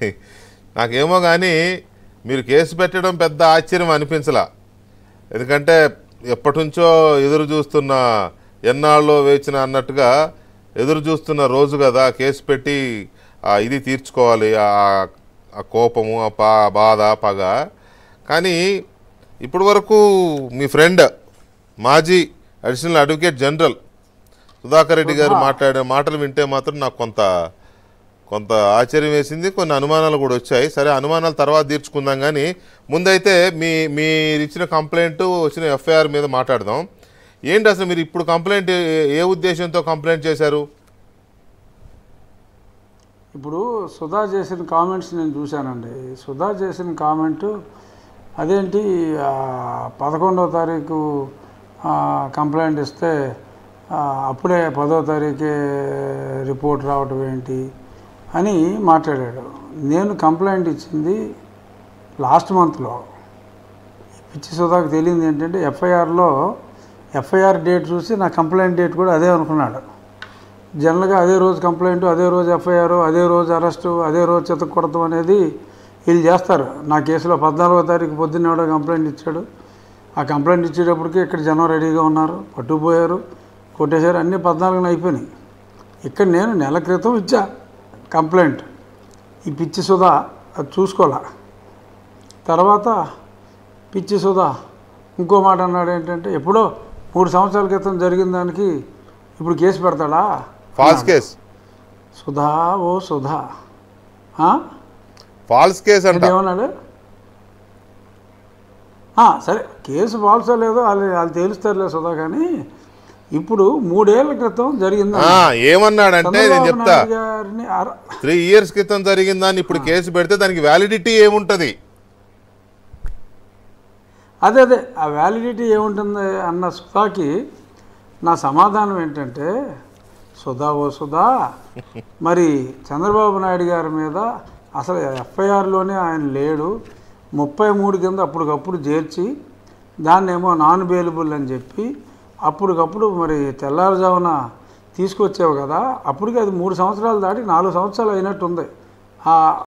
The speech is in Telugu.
నాకేమో కానీ మీరు కేసు పెట్టడం పెద్ద ఆశ్చర్యం అనిపించలా ఎందుకంటే ఎప్పటి నుంచో ఎదురు చూస్తున్న ఎన్నాళ్ళలో వేచిన అన్నట్టుగా ఎదురు చూస్తున్న రోజు కదా కేసు పెట్టి ఆ ఇది తీర్చుకోవాలి ఆ ఆ కోపము ఆ పా బాధ పగ కానీ ఇప్పటి వరకు మీ ఫ్రెండ్ మాజీ additional advocate general Sudhakar Reddy garu మాట్లాడిన మాటలు వింటే మాత్రం నాకు కొంత కొంత ఆశ్చర్యం వేసింది కొన్ని అనుమానాలు కూడా వచ్చాయి సరే అనుమానాలు తర్వాత తీర్చుకుందాం కానీ ముందైతే మీ మీరు ఇచ్చిన కంప్లైంట్ వచ్చిన ఎఫ్ఐఆర్ మీద మాట్లాడదాం ఏంటి అసలు మీరు ఇప్పుడు కంప్లైంట్ ఏ- ఏ ఉద్దేశంతో కంప్లైంట్ చేశారు ఇప్పుడు సుధా చేసిన కామెంట్స్ నేను చూశానండి సుధా చేసిన కామెంటు అదేంటి ఆ, పదకొండవ తారీఖు ఆ, కంప్లైంట్ ఇస్తే ఆ, అప్పుడే పదో తారీఖే రిపోర్ట్ రావటం ఏంటి అని మాట్లాడాడు నేను కంప్లైంట్ ఇచ్చింది లాస్ట్ మంత్లో పిచ్చి సుధాకు తెలియంది ఏంటంటే ఎఫ్ఐఆర్లో ఎఫ్ఐఆర్ డేట్ చూసి నా కంప్లైంట్ డేట్ కూడా అదే అనుకున్నాడు జనరల్గా అదే రోజు కంప్లైంట్ అదే రోజు ఎఫ్ఐఆర్ అదే రోజు అరెస్టు అదే రోజు చితకొడతాం అనేది వీళ్ళు చేస్తారు నా కేసులో పద్నాలుగో తారీఖు పొద్దున్న ఎవడో కంప్లైంట్ ఇచ్చాడు ఆ కంప్లైంట్ ఇచ్చేటప్పటికి ఇక్కడ జనం రెడీగా ఉన్నారు పట్టుకుపోయారు కొట్టేశారు అన్నీ పద్నాలుగున అయిపోయినాయి ఇక్కడ నేను నెల క్రితం ఇచ్చా కంప్లైంట్ ఈ పిచ్చి సుధా అది చూసుకోలే తర్వాత పిచ్చి సుధా ఇంకో మాట అన్నాడు ఏంటంటే ఎప్పుడో మూడు సంవత్సరాల క్రితం జరిగిన దానికి ఇప్పుడు కేసు పెడతాడా ఫాల్స్ కేస్ సుధా ఓ సుధా ఆ? ఫాల్స్ కేస్ అంట ఏమన్నాడు ఆ, సరే కేసు ఫాల్సో లేదో వాళ్ళు వాళ్ళు తేలుస్తారులే సుధా కానీ ఇప్పుడు మూడేళ్ల క్రితం జరిగింది ఆ, ఏమన్నాడంటే నేను చెప్తా గారిని అర- త్రీ ఇయర్స్ క్రితం జరిగిందని ఇప్పుడు కేసు పెడితే దానికి వ్యాలిడిటీ ఏముంటది అదే అదే ఆ వ్యాలిడిటీ ఏముంటుంది అన్న సుధాకి నా సమాధానం ఏంటంటే సుధా ఓ సుధా మరి చంద్రబాబు నాయుడు గారి మీద అసలు ఎఫ్ఐఆర్లోనే ఆయన లేడు ముప్పై మూడు కింద అప్పటికప్పుడు చేర్చి దాన్నేమో నాన్ బెయిలబుల్ అని చెప్పి అప్పటికప్పుడు మరి తెల్లారుజామున తీసుకొచ్చావు కదా అప్పటికి అది మూడు సంవత్సరాలు దాటి నాలుగు సంవత్సరాలు అయినట్టుంది ఆ